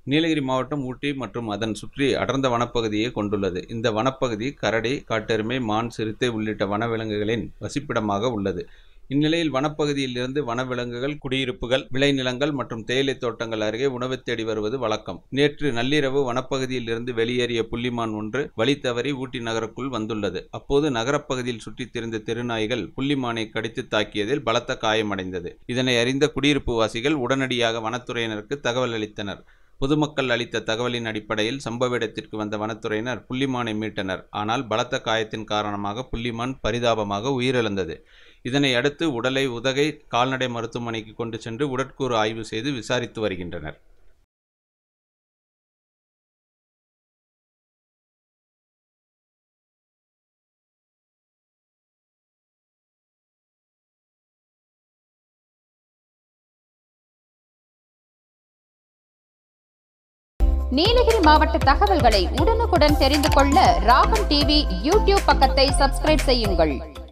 நீலகிரி மாவட்டம் ஊட்டி மற்றும் அதன் சுற்றி அடர்ந்த வனப்பகுதியை கொண்டுள்ளது இந்த வனப்பகுதி கரடி காட்டெருமை மான் சிறுத்தை உள்ளிட்ட வனவிலங்குகளின் வசிப்பிடமாக உள்ளது இந்நிலையில் வனப்பகுதியில் இருந்து வனவிலங்குகள் குடியிருப்புகள் விளைநிலங்கள் மற்றும் தேயிலை தோட்டங்கள் அருகே உணவு தேடி வருவது வழக்கம் நேற்று நள்ளிரவு வனப்பகுதியில் இருந்து வெளியேறிய புள்ளிமான் ஒன்று வழி தவறி ஊட்டி நகருக்குள் வந்துள்ளது அப்போது நகரப்பகுதியில் சுற்றித் திரிந்த தெருநாய்கள் புள்ளிமானை கடித்து தாக்கியதில் பலத்த காயமடைந்தது இதனை அறிந்த குடியிருப்பு வாசிகள் உடனடியாக வனத்துறையினருக்கு தகவல் அளித்தனர் பொதுமக்கள் அளித்த தகவலின் அடிப்படையில் சம்பவ இடத்திற்கு வந்த வனத்துறையினர் புள்ளிமானை மீட்டனர் ஆனால் பலத்த காயத்தின் காரணமாக புள்ளிமான் பரிதாபமாக உயிரிழந்தது இதனை அடுத்து உடலை உதகை கால்நடை மருத்துவமனைக்கு கொண்டு சென்று உடற்கூறு ஆய்வு செய்து விசாரித்து வருகின்றனர் நீலகிரி மாவட்ட தகவல்களை உடனுக்குடன் தெரிந்து கொள்ள ராகம் டிவி யூடியூப் பக்கத்தை சப்ஸ்கிரைப் செய்யுங்கள்